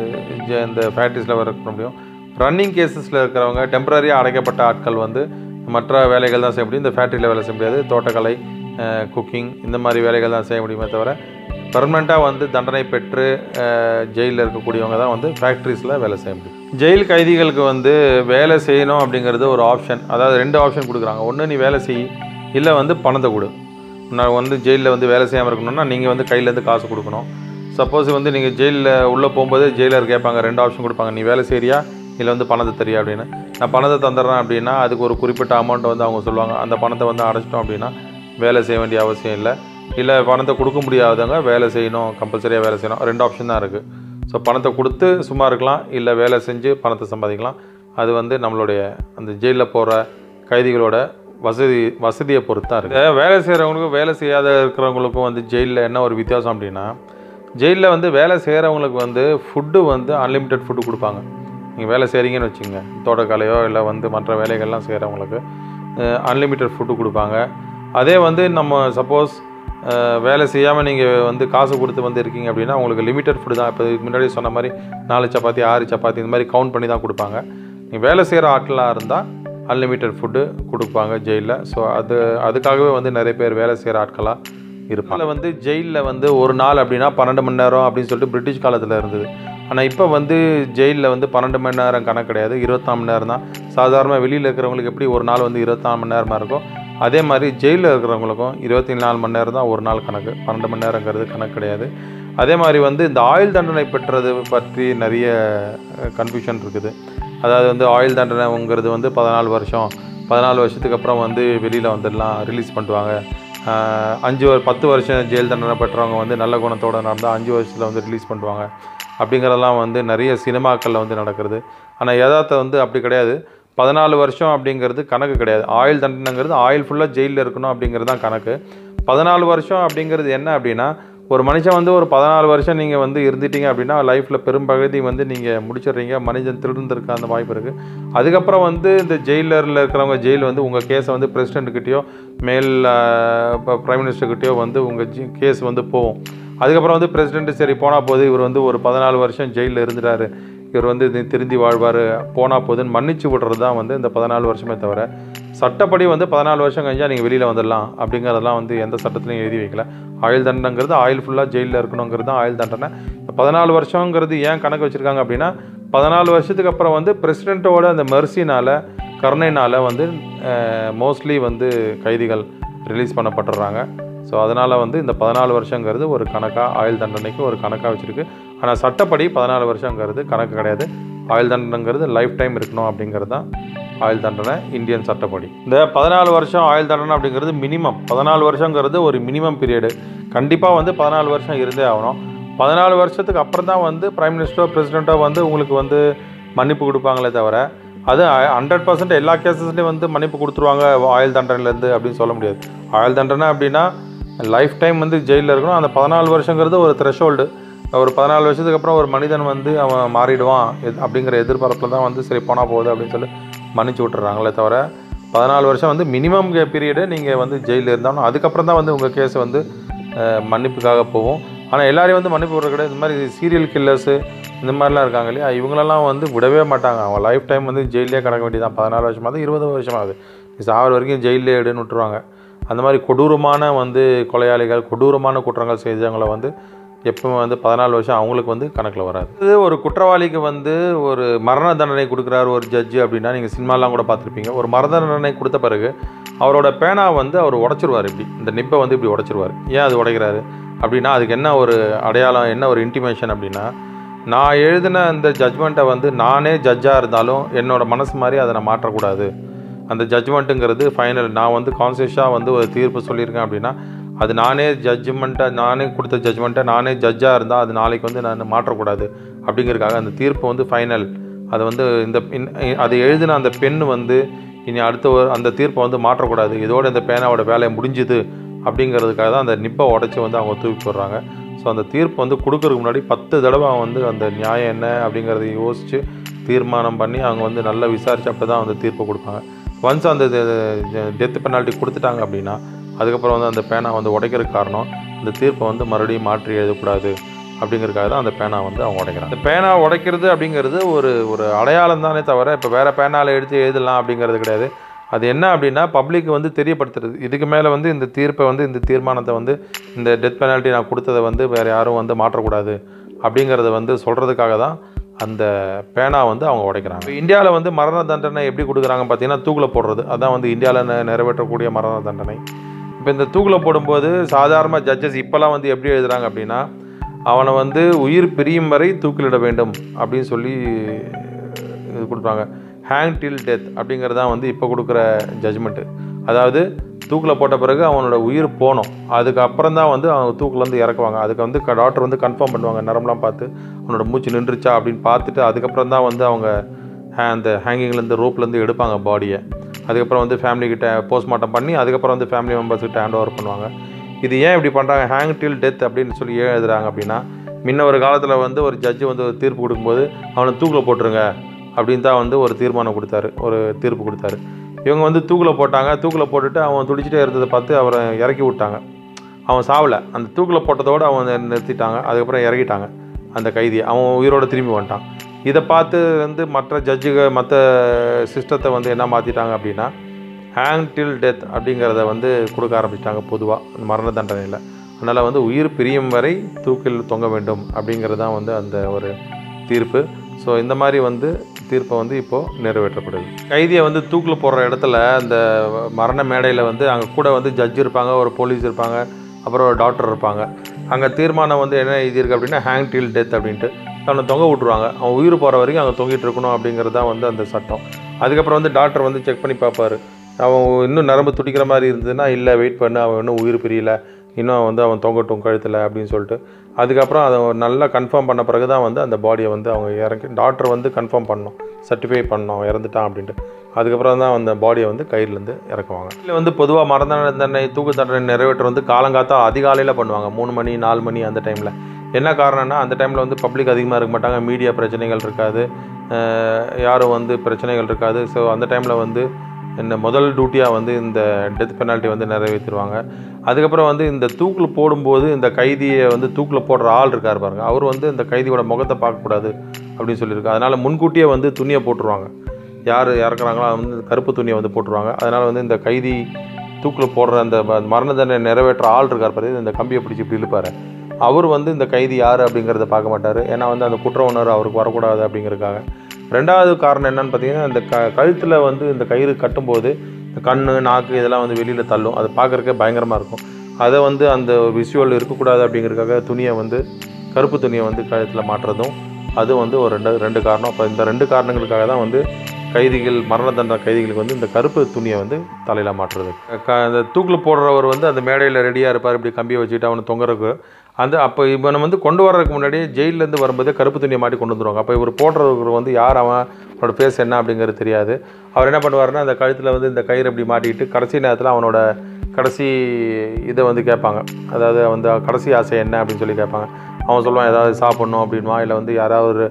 ஜ- இந்த ஃபேக்ட்ரிஸில் இருக்க முடியும் ரன்னிங் கேசஸில் இருக்கிறவங்க டெம்பரரியாக அடைக்கப்பட்ட ஆட்கள் வந்து மற்ற வேலைகள் தான் செய்ய முடியும் இந்த ஃபேக்ட்ரியில் வேலை செய்ய முடியாது தோட்டக்கலை குக்கிங் இந்த மாதிரி வேலைகள் தான் செய்ய முடியுமே தவிர பர்மனெண்ட்டாக வந்து தண்டனை பெற்று ஜெயிலில் இருக்கக்கூடியவங்க தான் வந்து ஃபேக்ட்ரிஸில் வேலை செய்ய முடியும் ஜெயில் கைதிகளுக்கு வந்து வேலை செய்யணும் அப்படிங்கிறது ஒரு ஆப்ஷன் அதாவது ரெண்டு ஆப்ஷன் கொடுக்குறாங்க ஒன்று நீ வேலை செய் இல்லை வந்து பணத்தை கொடு நான் வந்து ஜெயிலில் வந்து வேலை செய்யாமல் இருக்கணும்னா நீங்கள் வந்து கையிலேருந்து காசு கொடுக்கணும் சப்போஸ் வந்து நீங்கள் ஜெயிலில் உள்ளே போகும்போது ஜெயிலர் கேட்பாங்க ரெண்டு ஆப்ஷன் கொடுப்பாங்க நீ வேலை செய்றியா இல்லை வந்து பணத்தை தரியா அப்படின்னு நான் பணத்தை தந்துடுறேன் அப்படின்னா அதுக்கு ஒரு குறிப்பிட்ட அமௌண்ட் வந்து அவங்க சொல்லுவாங்க அந்த பணத்தை வந்து அடைச்சிட்டோம் அப்படின்னா வேலை செய்ய வேண்டிய அவசியம் இல்லை இல்லை பணத்தை கொடுக்க முடியாதவங்க வேலை செய்யணும் கம்பல்சரியாக வேலை செய்யணும் ரெண்டு ஆப்ஷன் தான் இருக்குது ஸோ பணத்தை கொடுத்து சும்மா இருக்கலாம் இல்லை வேலை செஞ்சு பணத்தை சம்பாதிக்கலாம் அது வந்து நம்மளுடைய அந்த ஜெயிலில் போகிற கைதிகளோட வசதி வசதியை பொறுத்து தான் இருக்குது வேலை செய்கிறவங்களுக்கும் வேலை செய்யாத இருக்கிறவங்களுக்கும் வந்து ஜெயிலில் என்ன ஒரு வித்தியாசம் அப்படின்னா ஜெயிலில் வந்து வேலை செய்கிறவங்களுக்கு வந்து ஃபுட்டு வந்து அன்லிமிட்டெட் ஃபுட்டு கொடுப்பாங்க நீங்கள் வேலை செய்கிறீங்கன்னு வச்சுங்க தோட்டக்கலையோ இல்லை வந்து மற்ற வேலைகள்லாம் செய்கிறவங்களுக்கு அன்லிமிட்டெட் ஃபுட்டு கொடுப்பாங்க அதே வந்து நம்ம சப்போஸ் வேலை செய்யாமல் நீங்கள் வந்து காசு கொடுத்து வந்து இருக்கீங்க அப்படின்னா உங்களுக்கு லிமிட்டட் ஃபுட்டு தான் இப்போ இதுக்கு முன்னாடி சொன்ன மாதிரி நாலு சப்பாத்தி ஆறு சப்பாத்தி இந்த மாதிரி கவுண்ட் பண்ணி தான் கொடுப்பாங்க நீங்கள் வேலை செய்கிற ஆட்களாக இருந்தால் அன்லிமிட்டெட் ஃபுட்டு கொடுப்பாங்க ஜெயிலில் ஸோ அது அதுக்காகவே வந்து நிறைய பேர் வேலை செய்கிற ஆட்களாக இருப்பாங்க வந்து ஜெயிலில் வந்து ஒரு நாள் அப்படின்னா பன்னெண்டு மணி நேரம் அப்படின்னு சொல்லிட்டு பிரிட்டிஷ் காலத்தில் இருந்தது ஆனால் இப்போ வந்து ஜெயிலில் வந்து பன்னெண்டு மணி நேரம் கணக்கு கிடையாது இருபத்தாறு மணி நேரம் தான் சாதாரண வெளியில் இருக்கிறவங்களுக்கு எப்படி ஒரு நாள் வந்து இருபத்தாறு மணி நேரமாக இருக்கும் அதே மாதிரி ஜெயிலில் இருக்கிறவங்களுக்கும் இருபத்தி நாலு மணி நேரம் தான் ஒரு நாள் கணக்கு பன்னெண்டு மணி நேரங்கிறது கணக்கு கிடையாது அதே மாதிரி வந்து இந்த ஆயுள் தண்டனை பெற்றது பற்றி நிறைய கன்ஃபியூஷன் இருக்குது அதாவது வந்து ஆயுள் தண்டனைங்கிறது வந்து பதினாலு வருஷம் பதினாலு வருஷத்துக்கு அப்புறம் வந்து வெளியில் வந்துடலாம் ரிலீஸ் பண்ணுவாங்க ஆஹ் அஞ்சு வரு- பத்து வருஷம் ஜெயில் தண்டனை பெற்றவங்க வந்து நல்ல குணத்தோடு நடந்தால் அஞ்சு வருஷத்தில் வந்து ரிலீஸ் பண்ணுவாங்க அப்படிங்கிறதெல்லாம் வந்து நிறைய சினிமாக்களில் வந்து நடக்கிறது ஆனால் யதார்த்தம் வந்து அப்படி கிடையாது பதினாலு வருஷம் அப்படிங்கிறது கணக்கு கிடையாது ஆயுள் தண்டனைங்கிறது ஆயுள் ஃபுல்லாக ஜெயிலில் இருக்கணும் அப்படிங்கிறது தான் கணக்கு பதினாலு வருஷம் அப்படிங்கிறது என்ன அப்படின்னா ஒரு மனுஷன் வந்து ஒரு பதினாலு வருஷம் நீங்கள் வந்து இருந்துட்டீங்க அப்படின்னா லைஃப்பில் பெரும்பகுதி வந்து நீங்கள் முடிச்சிடுறீங்க மனுஷன் திருந்திருக்க அந்த வாய்ப்பு இருக்குது அதுக்கப்புறம் வந்து இந்த ஜெயிலரில் இருக்கிறவங்க ஜெயில் வந்து உங்கள் கேஸை வந்து பிரசிடென்ட்கிட்டயோ மேல் இப்போ ப்ரைம் மினிஸ்டர்கிட்டயோ வந்து உங்கள் கேஸ் வந்து போகும் அதுக்கப்புறம் வந்து பிரசிடென்ட் சரி போனால் போது இவர் வந்து ஒரு பதினாலு வருஷம் ஜெயிலில் இருந்துட்டாரு இவர் வந்து இது திருந்தி வாழ்வார் போனால் போதுன்னு மன்னிச்சு விடுறது தான் வந்து இந்த பதினாலு வருஷமே தவிர சட்டப்படி வந்து பதினாலு வருஷம் கழிஞ்சா நீங்கள் வெளியில் வந்துடலாம் அப்படிங்கிறதெல்லாம் வந்து எந்த சட்டத்துலையும் எழுதி வைக்கல ஆயுள் தண்டனைங்கிறது ஆயுள் ஃபுல்லாக ஜெயிலில் இருக்கணுங்கிறது தான் ஆயுள் தண்டனை இந்த பதினாலு வருஷங்கிறது ஏன் கணக்கு வச்சுருக்காங்க அப்படின்னா பதினாலு வருஷத்துக்கு அப்புறம் வந்து பிரசிடெண்ட்டோட அந்த மெர்சினால் கருணைனால் வந்து மோஸ்ட்லி வந்து கைதிகள் ரிலீஸ் பண்ணப்பட்டுறாங்க ஸோ அதனால் வந்து இந்த பதினாலு வருஷங்கிறது ஒரு கணக்காக ஆயுள் தண்டனைக்கு ஒரு கணக்காக வச்சுருக்கு ஆனால் சட்டப்படி பதினாலு வருஷங்கிறது கணக்கு கிடையாது ஆயுள் தண்டனைங்கிறது லைஃப் டைம் இருக்கணும் அப்படிங்கிறது தான் ஆயுள் தண்டனை இந்தியன் சட்டப்படி இந்த பதினாலு வருஷம் ஆயுள் தண்டனை அப்படிங்கிறது மினிமம் பதினாலு வருஷங்கிறது ஒரு மினிமம் பீரியடு கண்டிப்பாக வந்து பதினாலு வருஷம் இருந்தே ஆகணும் பதினாலு வருஷத்துக்கு அப்புறம் தான் வந்து பிரைம் மினிஸ்டரோ பிரசிடெண்ட்டோ வந்து உங்களுக்கு வந்து மன்னிப்பு கொடுப்பாங்களே தவிர அது ஹண்ட்ரட் பர்சன்ட் எல்லா கேசஸ்லேயும் வந்து மன்னிப்பு கொடுத்துருவாங்க ஆயுள் தண்டனையிலேருந்து அப்படின்னு சொல்ல முடியாது ஆயுள் தண்டனை அப்படின்னா லைஃப் டைம் வந்து ஜெயிலில் இருக்கணும் அந்த பதினாலு வருஷங்கிறது ஒரு த்ரெஷோல்டு ஒரு பதினாலு வருஷத்துக்கு அப்புறம் ஒரு மனிதன் வந்து அவன் மாறிடுவான் எது- அப்படிங்கிற எதிர்பார்ப்பில் தான் வந்து சரி போனால் போகுது அப்படின்னு சொல்லி மன்னிச்சு விட்டுறாங்களே தவிர பதினாலு வருஷம் வந்து மினிமம் பீரியடு நீங்கள் வந்து ஜெயிலில் இருந்தாலும் அதுக்கப்புறம் தான் வந்து உங்கள் கேஸ் வந்து அஹ், மன்னிப்புக்காக போகும் ஆனால் எல்லாரையும் வந்து மன்னிப்பு விடுற கிடையாது இந்த மாதிரி சீரியல் கில்லர்ஸு இந்த மாதிரிலாம் இருக்காங்க இல்லையா இவங்களெல்லாம் வந்து விடவே மாட்டாங்க அவங்க லைஃப் டைம் வந்து ஜெயிலே கிடக்க வேண்டியதான் பதினாலு வருஷமாவது இருபது வருஷமாகுது சாகிற வரைக்கும் ஜெயிலே எடுன்னு விட்டுருவாங்க அந்த மாதிரி கொடூரமான வந்து கொலையாளிகள் கொடூரமான குற்றங்கள் செய்தவங்களை வந்து எப்பவுமே வந்து பதினாலு வருஷம் அவங்களுக்கு வந்து கணக்கில் வராது இது ஒரு குற்றவாளிக்கு வந்து ஒரு மரண தண்டனை கொடுக்குறாரு ஒரு ஜட்ஜு அப்படின்னா நீங்கள் சினிமாலாம் கூட பார்த்துருப்பீங்க ஒரு மரண தண்டனை கொடுத்த பிறகு அவரோட பேனா வந்து அவர் உடைச்சிருவார் இப்படி இந்த நிப்பை வந்து இப்படி உடைச்சிருவார் ஏன் அது உடைக்கிறாரு அப்படின்னா அதுக்கு என்ன ஒரு அடையாளம் என்ன ஒரு இன்டிமேஷன் அப்படின்னா நான் எழுதின அந்த ஜட்ஜ்மெண்ட்டை வந்து நானே ஜட்ஜாக இருந்தாலும் என்னோட மனசு மாதிரி அதை நான் மாற்றக்கூடாது அந்த ஜட்ஜ்மெண்ட்டுங்கிறது ஃபைனல் நான் வந்து கான்சியஸாக வந்து ஒரு தீர்ப்பு சொல்லியிருக்கேன் அப்படின்னா அது நானே ஜட்ஜ்மெண்ட்டை நானே கொடுத்த ஜட்ஜ்மெண்ட்டை நானே ஜட்ஜாக இருந்தால் அது நாளைக்கு வந்து நான் மாற்றக்கூடாது அப்படிங்கிறதுக்காக அந்த தீர்ப்பு வந்து ஃபைனல் அதை வந்து இந்த இன்- அதை எழுதின அந்த பெண் வந்து இனி அடுத்த ஒரு அந்த தீர்ப்பை வந்து மாற்றக்கூடாது இதோட இந்த பேனாவோட வேலை முடிஞ்சுது அப்படிங்கிறதுக்காக தான் அந்த நிப்பை உடச்சி வந்து அவங்க தூக்கி போடுறாங்க ஸோ அந்த தீர்ப்பு வந்து கொடுக்கறதுக்கு முன்னாடி பத்து தடவை அவன் வந்து அந்த நியாயம் என்ன அப்படிங்கிறத யோசித்து தீர்மானம் பண்ணி அவங்க வந்து நல்லா விசாரிச்சு அப்போ தான் வந்து தீர்ப்பு கொடுப்பாங்க ஒன்ஸ் அந்த டெத் பெனால்ட்டி கொடுத்துட்டாங்க அப்படின்னா அதுக்கப்புறம் வந்து அந்த பேனா வந்து உடைக்கிறதுக்கு காரணம் இந்த தீர்ப்பை வந்து மறுபடியும் மாற்றி எழுதக்கூடாது அப்படிங்கிறதுக்காக தான் அந்த பேனா வந்து அவங்க உடைக்கிறாங்க இந்த பேனா உடைக்கிறது அப்படிங்கிறது ஒரு ஒரு அடையாளம் தானே தவிர இப்போ வேறு பேனாவில் எடுத்து எழுதலாம் அப்படிங்கிறது கிடையாது அது என்ன அப்படின்னா பப்ளிக் வந்து தெரியப்படுத்துறது இதுக்கு மேலே வந்து இந்த தீர்ப்பை வந்து இந்த தீர்மானத்தை வந்து இந்த டெத் பெனால்ட்டி நான் கொடுத்ததை வந்து வேறு யாரும் வந்து மாற்றக்கூடாது அப்படிங்கிறத வந்து சொல்கிறதுக்காக தான் அந்த பேனா வந்து அவங்க உடைக்கிறாங்க இப்போ இந்தியாவில் வந்து மரண தண்டனை எப்படி கொடுக்குறாங்க பார்த்தீங்கன்னா தூக்கில் போடுறது அதான் வந்து இந்தியாவில் நிறைவேற்றக்கூடிய மரண தண்டனை இப்போ இந்த தூக்கில் போடும்போது சாதாரண ஜட்ஜஸ் இப்போல்லாம் வந்து எப்படி எழுதுறாங்க அப்படின்னா அவனை வந்து உயிர் பிரியும் வரை தூக்கிலிட வேண்டும் அப்படின்னு சொல்லி இது கொடுப்பாங்க ஹேங் டில் டெத் அப்படிங்கிறது தான் வந்து இப்போ கொடுக்குற ஜட்ஜ்மெண்ட்டு அதாவது தூக்கில் போட்ட பிறகு அவனோட உயிர் போகணும் அதுக்கப்புறம் தான் வந்து அவங்க தூக்கிலேருந்து இறக்குவாங்க அதுக்கு வந்து டாக்டர் வந்து கன்ஃபார்ம் பண்ணுவாங்க நரம்பெலாம் பார்த்து அவனோட மூச்சு நின்றுச்சா அப்படின்னு பார்த்துட்டு அதுக்கப்புறம் தான் வந்து அவங்க ஹே- அந்த ஹேங்கிங்லேருந்து ரோப்லேருந்து எடுப்பாங்க பாடியை அதுக்கப்புறம் வந்து ஃபேமிலி கிட்ட போஸ்ட்மார்ட்டம் பண்ணி அதுக்கப்புறம் வந்து ஃபேமிலி மெம்பர்ஸ் கிட்ட ஹேண்ட் ஓவர் பண்ணுவாங்க இது ஏன் இப்படி பண்ணுறாங்க ஹேங் டில் டெத் அப்படின்னு சொல்லி ஏன் எழுதுறாங்க அப்படின்னா முன்ன ஒரு காலத்தில் வந்து ஒரு ஜட்ஜு வந்து ஒரு தீர்ப்பு கொடுக்கும்போது அவனை தூக்கில் போட்டுருங்க அப்படின்னு தான் வந்து ஒரு தீர்மானம் கொடுத்தாரு ஒரு தீர்ப்பு கொடுத்தாரு இவங்க வந்து தூக்கில் போட்டாங்க தூக்கில் போட்டுட்டு அவன் துடிச்சிட்டே இருந்ததை பார்த்து அவரை இறக்கி விட்டாங்க அவன் சாவலை அந்த தூக்கில் போட்டதோடு அவன் நிறுத்திட்டாங்க அதுக்கப்புறம் இறக்கிட்டாங்க அந்த கைதியை அவன் உயிரோட திரும்பி வந்துட்டான் இதை பார்த்து வந்து மற்ற ஜட்ஜுக மற்ற சிஸ்டத்தை வந்து என்ன மாற்றிட்டாங்க அப்படின்னா ஹேங் டில் டெத் அப்படிங்கிறத வந்து கொடுக்க ஆரம்பிச்சிட்டாங்க பொதுவாக மரண தண்டனையில் அதனால் வந்து உயிர் பிரியும் வரை தூக்கில் தொங்க வேண்டும் அப்படிங்கிறது தான் வந்து அந்த ஒரு தீர்ப்பு ஸோ இந்த மாதிரி வந்து தீர்ப்பை வந்து இப்போது நிறைவேற்றப்படுது கைதியை வந்து தூக்கில் போடுற இடத்துல அந்த மரண மேடையில் வந்து அங்கே கூட வந்து ஜட்ஜ் இருப்பாங்க ஒரு போலீஸ் இருப்பாங்க அப்புறம் ஒரு டாக்டர் இருப்பாங்க அங்கே தீர்மானம் வந்து என்ன எழுதியிருக்கு அப்படின்னா ஹேங் டில் டெத் அப்படின்ட்டு அவனை தொங்க விட்ருவாங்க அவன் உயிர் போகிற வரைக்கும் அங்கே தொங்கிட்டு இருக்கணும் அப்படிங்கிறது தான் வந்து அந்த சட்டம் அதுக்கப்புறம் வந்து டாக்டர் வந்து செக் பண்ணி பார்ப்பாரு அவன் இன்னும் நரம்பு துடிக்கிற மாதிரி இருந்ததுன்னா இல்லை வெயிட் பண்ணு அவன் இன்னும் உயிர் பிரியல இன்னும் வந்து அவன் தொங்கட்டும் கழுத்தில் அப்படின்னு சொல்லிட்டு அதுக்கப்புறம் அதை நல்லா கன்ஃபார்ம் பண்ண பிறகு தான் வந்து அந்த பாடியை வந்து அவங்க இறக்கி டாக்டர் வந்து கன்ஃபார்ம் பண்ணணும் சர்டிஃபை பண்ணணும் அவன் இறந்துட்டான் அப்படின்ட்டு அதுக்கப்புறம் தான் அந்த பாடியை வந்து கயிறுலேருந்து இறக்குவாங்க இதில் வந்து பொதுவாக மரண தண்டனை தூக்கு தண்டனை நிறைவேற்ற வந்து காலங்காத்தா அதிகாலையில் பண்ணுவாங்க மூணு மணி நாலு மணி அந்த டைமில் என்ன காரணம்னா அந்த டைமில் வந்து பப்ளிக் அதிகமாக இருக்க மாட்டாங்க மீடியா பிரச்சனைகள் இருக்காது அஹ் யாரும் வந்து பிரச்சனைகள் இருக்காது ஸோ அந்த டைமில் வந்து இந்த முதல் டியூட்டியாக வந்து இந்த டெத் பெனால்ட்டி வந்து நிறைவேற்றிடுவாங்க அதுக்கப்புறம் வந்து இந்த தூக்கில் போடும்போது இந்த கைதியை வந்து தூக்கில் போடுற ஆள் இருக்கார் பாருங்க அவர் வந்து இந்த கைதியோட முகத்தை பார்க்கக்கூடாது அப்படின்னு சொல்லியிருக்கு அதனால் முன்கூட்டியே வந்து துணியை போட்டுருவாங்க யார் இறக்குறாங்களோ அது வந்து கருப்பு துணியை வந்து போட்டுருவாங்க அதனால் வந்து இந்த கைதி தூக்கில் போடுற அந்த ம- மரண தண்டனை நிறைவேற்ற ஆள் இருக்கார் பாரு இந்த கம்பியை பிடிச்சி இப்படி இழுப்பாரு அவர் வந்து இந்த கைதி யார் அப்படிங்கிறத பார்க்க மாட்டார் ஏன்னா வந்து அந்த குற்ற உணர்வு அவருக்கு வரக்கூடாது அப்படிங்கிறதுக்காக ரெண்டாவது காரணம் என்னன்னு பார்த்தீங்கன்னா இந்த க கழுத்தில் வந்து இந்த கயிறு கட்டும்போது இந்த கண் நாக்கு இதெல்லாம் வந்து வெளியில் தள்ளும் அது பார்க்குறக்கே பயங்கரமாக இருக்கும் அதை வந்து அந்த விஷுவல் இருக்கக்கூடாது அப்படிங்கிறதுக்காக துணியை வந்து கருப்பு துணியை வந்து கழுத்தில் மாட்டுறதும் அது வந்து ஒரு ரெண்டு ரெண்டு காரணம் அப்போ இந்த ரெண்டு காரணங்களுக்காக தான் வந்து கைதிகள் மரண தண்டனை கைதிகளுக்கு வந்து இந்த கருப்பு துணியை வந்து தலையில் மாட்டுறது க அந்த தூக்கில் போடுறவர் வந்து அந்த மேடையில் ரெடியாக இருப்பார் இப்படி கம்பியை வச்சுட்டு அவனை தொங்குறதுக்கு அந்த அப்போ இவனை வந்து கொண்டு வர்றதுக்கு முன்னாடியே ஜெயிலேருந்து வரும்போதே கருப்பு துணியை மாட்டி கொண்டு வந்துருவாங்க அப்போ இவர் போடுறவர் வந்து யார் அவன் அவனோட ஃபேஸ் என்ன அப்படிங்கிறது தெரியாது அவர் என்ன பண்ணுவாருன்னா அந்த கழுத்தில் வந்து இந்த கயிறு இப்படி மாட்டிக்கிட்டு கடைசி நேரத்தில் அவனோட கடைசி இதை வந்து கேட்பாங்க அதாவது வந்து கடைசி ஆசை என்ன அப்படின்னு சொல்லி கேட்பாங்க அவன் சொல்லுவான் ஏதாவது சாப்பிட்ணும் அப்படின்வா இல்லை வந்து யாராவது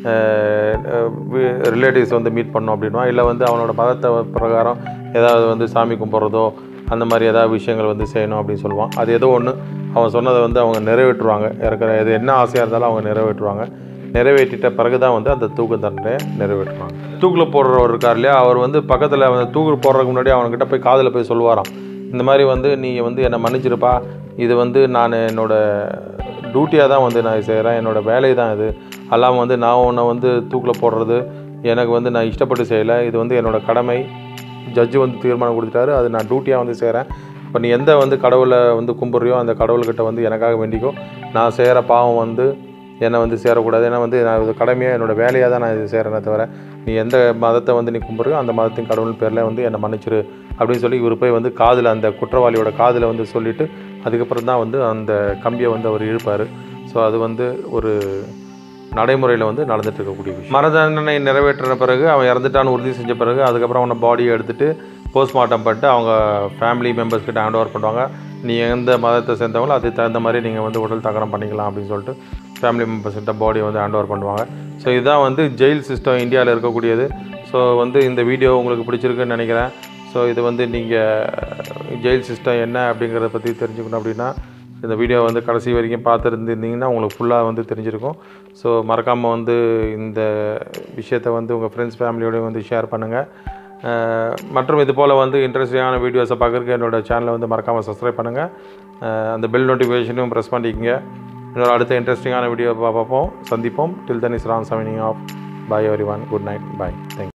ரிலேட்டிவ்ஸ் வந்து மீட் பண்ணணும் அப்படின்வா இல்லை வந்து அவனோட மதத்தை பிரகாரம் ஏதாவது வந்து சாமி கும்பிட்றதோ அந்த மாதிரி ஏதாவது விஷயங்கள் வந்து செய்யணும் அப்படின்னு சொல்லுவான் அது ஏதோ ஒன்று அவன் சொன்னதை வந்து அவங்க நிறைவேற்றுவாங்க இறக்குற இது என்ன ஆசையாக இருந்தாலும் அவங்க நிறைவேற்றுவாங்க நிறைவேற்றிட்ட பிறகு தான் வந்து அந்த தூக்கு தண்டனையை நிறைவேற்றுவாங்க தூக்கில் போடுறவர் இருக்கார் இல்லையா அவர் வந்து பக்கத்தில் வந்து தூக்கு போடுறதுக்கு முன்னாடி அவன்கிட்ட போய் காதில் போய் சொல்லுவாராம் இந்த மாதிரி வந்து நீ வந்து என்னை மன்னிச்சிருப்பா இது வந்து நான் என்னோட டியூட்டியாக தான் வந்து நான் செய்கிறேன் என்னோடய வேலை தான் இது அல்லாமல் வந்து நான் உன்னை வந்து தூக்கில் போடுறது எனக்கு வந்து நான் இஷ்டப்பட்டு செய்யலை இது வந்து என்னோடய கடமை ஜட்ஜு வந்து தீர்மானம் கொடுத்துட்டாரு அது நான் டியூட்டியாக வந்து செய்கிறேன் இப்போ நீ எந்த வந்து கடவுளை வந்து கும்பிட்றியோ அந்த கடவுள்கிட்ட வந்து எனக்காக வேண்டிக்கோ நான் செய்கிற பாவம் வந்து என்னை வந்து சேரக்கூடாது ஏன்னா வந்து நான் இது கடமையாக என்னோட வேலையாக தான் நான் இது செய்கிறேனே தவிர நீ எந்த மதத்தை வந்து நீ கும்பிட்றியோ அந்த மதத்தின் கடவுள் பேரில் வந்து என்னை மன்னிச்சிரு அப்படின்னு சொல்லி இவர் போய் வந்து காதில் அந்த குற்றவாளியோட காதில் வந்து சொல்லிவிட்டு அதுக்கப்புறம் தான் வந்து அந்த கம்பியை வந்து அவர் இழுப்பார் ஸோ அது வந்து ஒரு நடைமுறையில் வந்து நடந்துட்டு இருக்கக்கூடிய விஷயம் மரண தண்டனை நிறைவேற்றின பிறகு அவன் இறந்துட்டான்னு உறுதி செஞ்ச பிறகு அதுக்கப்புறம் அவனை பாடியை எடுத்துட்டு போஸ்ட்மார்ட்டம் பண்ணிட்டு அவங்க ஃபேமிலி மெம்பர்ஸ் கிட்ட ஹேண்ட் ஓவர் பண்ணுவாங்க நீ எந்த மதத்தை சேர்ந்தவங்களோ அதுக்கு தகுந்த மாதிரி நீங்கள் வந்து உடல் தகனம் பண்ணிக்கலாம் அப்படின்னு சொல்லிட்டு ஃபேமிலி மெம்பர்ஸ் கிட்ட பாடியை வந்து ஹேண்ட் ஓவர் பண்ணுவாங்க ஸோ இதுதான் வந்து ஜெயில் சிஸ்டம் இந்தியாவில் இருக்கக்கூடியது ஸோ வந்து இந்த வீடியோ உங்களுக்கு பிடிச்சிருக்குன்னு நினைக்கிறேன் ஸோ இது வந்து நீங்கள் ஜெயில் சிஸ்டம் என்ன அப்படிங்கிறத பற்றி தெரிஞ்சுக்கணும் அப்படின்னா இந்த வீடியோ வந்து கடைசி வரைக்கும் பார்த்துருந்துருந்தீங்கன்னா உங்களுக்கு ஃபுல்லாக வந்து தெரிஞ்சிருக்கும் ஸோ மறக்காமல் வந்து இந்த விஷயத்தை வந்து உங்கள் ஃப்ரெண்ட்ஸ் ஃபேமிலியோடய வந்து ஷேர் பண்ணுங்கள் அஹ் மற்றும் இது போல் வந்து இன்ட்ரெஸ்டிங்கான வீடியோஸை பார்க்குறதுக்கு என்னோடய சேனலை வந்து மறக்காமல் சப்ஸ்கிரைப் பண்ணுங்கள் அஹ் அந்த பெல் நோட்டிஃபிகேஷனும் ப்ரெஸ் பண்ணிக்கங்க இன்னொரு அடுத்த இன்ட்ரெஸ்டிங்கான வீடியோ பார்ப்போம் சந்திப்போம் till then is Ram signing off bye everyone good night bye thank